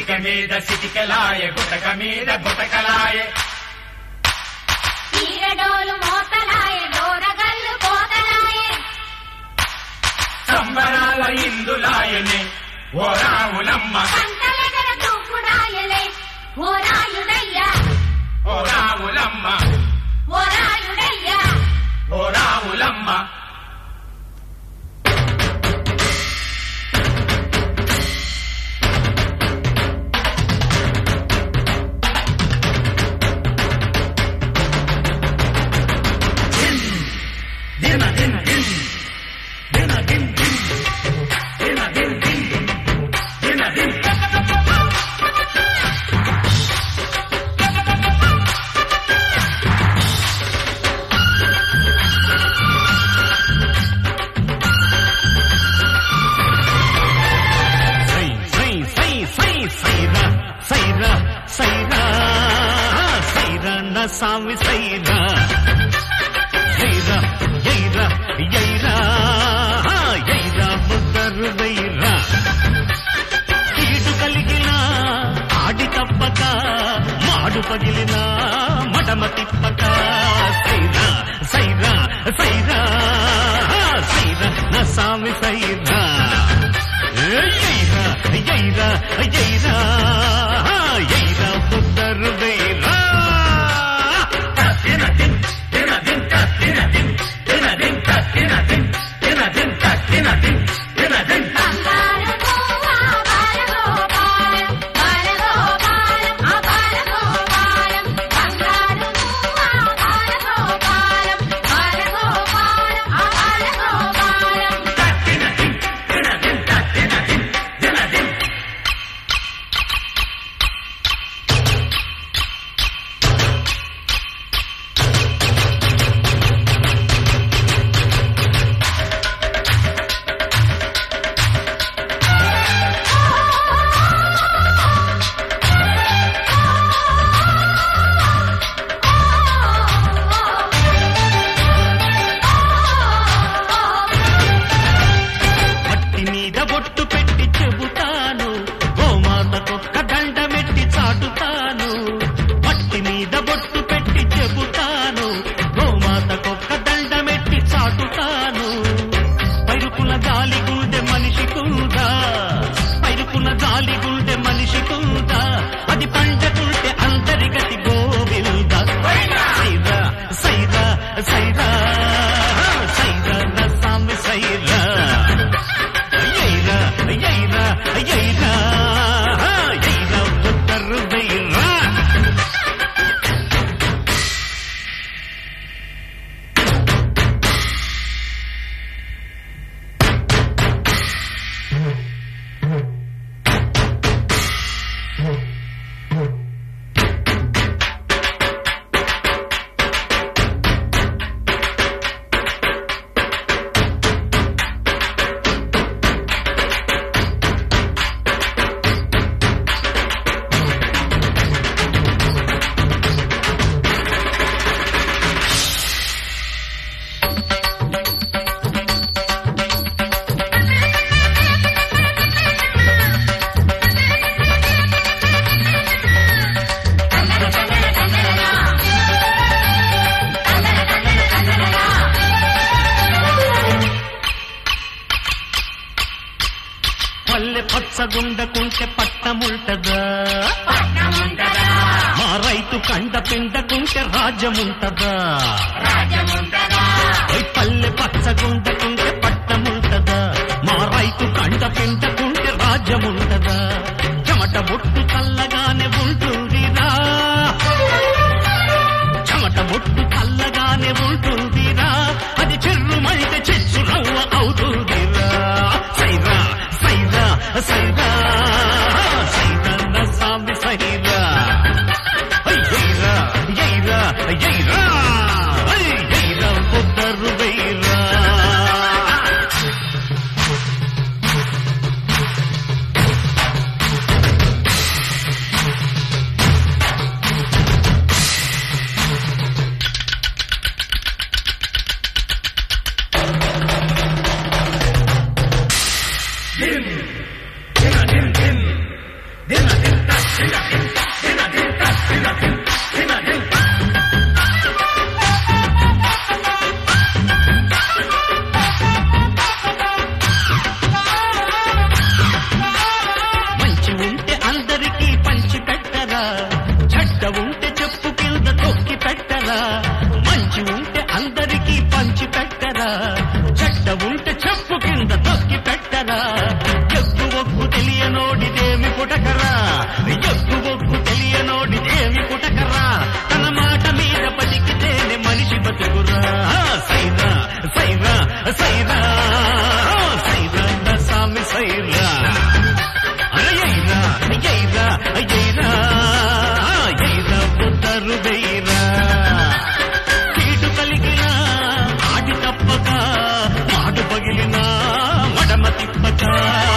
సిటిక మీద సిటికలాయ గుటక మీద గుటకలాయ తీరడోలు మోతలాయ డోరగల్లు కోతలాయ సంబరాల ఇందులాయనే ఓ రావులమ్మ కంటలెగర తూపుడాయలే ఓరాయుడయ్యా ఓ రావులమ్మ ఓరాయుడయ్యా ఓ రావులమ్మ దిన దిన దిన్ దిన దిన్ దిన్ దిన దిన్ దిన్ దిన దిన్ సై సై సై సై సైరా సైరా సైరా సైరా నా సామి సైరా సైరా ఎైరా ఎైరా ఎైరా ముద్దరు వైరా కీడు కలిగిన ఆడి తప్పక మాడు పగిలిన మడమ తిప్పక సైరా సైరా సైరా సైరా నా సామి సైరా ఎయ్యరా ఎయ్యరా ఎయ్యరా ఎయ్యరా ముద్దరు వేరా దిన దిన్ దిన దిన్ దిన దిన్ దిన దిన్ దిన దిన్ దిన దిన్ దిన దిన్ దిన దిన్ బంగారు గోవా బాలగోపాలం బాలగోపాలం ఆ బాలగోపాలం బంగారు గోవా బాలగోపాలం బాలగోపాలం ఆ బాలగోపాలం దిన దిన్ దిన దిన్ దిన దిన్ దిన దిన్ మట్టి మీద బొట్టు పెట్టి చెబుతాను గోమాతకొక్క దండమెట్టి చాటుతాను మట్టి మీద బొట్టు పెట్టి చెబుతాను గోమాతకొక్క దండమెట్టి చాటుతాను పైరుకుల గాలి గుండె మనిషి కుందా పైరుకుల గాలి గుండె మనిషి కుందా అది పండకుంటే అందరిగతి గోవింద సైరా సైరా సైరా సైరా నా సామి సైరా అయ్యైరా అయ్యైరా అయ్యైరా అయ్యైరా ఉత్తరు వైరా పల్లె పచ్చగుండకుంటే పట్టముంటదా పట్నముంటదా మా రైతు కండ పిండకుంటే రాజ్యముంటదా రాజముంటదా ఓయ్ పల్లె పచ్చగుండకుంటే పట్టముంటదా మా రైతు కండ పిండకుంటే రాజ్యముంటదా చెమట బొట్టు చల్లగానే ఉంటుందిరా చెమట బొట్టు చల్లగానే ఉంటుందిరా అది చెర్రుమంటే చెచ్చు నవ్వ అవుతుందిరా సైరా సైరా సైరా సైరా నా సామి సైరా అయ్యైరా అయ్యైరా అయ్యైరా అయ్యైరా ఉత్తరు వైరా దిన్ దిన దిన్ దిన్ దిన దిన్ తుప్పు కింద తొక్కి పెట్టరా ఎగ్గు ఒగ్గు తెలియనోడిదేమి పుటకరా ఎగ్గు ఒగ్గు తెలియనోడిదేమి పుటకరా తన మాట మీద బతికితేనే మనిషి బతుకురా సైరా సైరా సైరా సైరా నా స్వామి సైరా అయ్యైరా అయ్యైరా అయ్యైరా అయ్యైరా పుట్టరు వెయ్యరా కీటు కలిగిన ఆటి తప్పక మాటు పగిలిన మడమ తిప్పక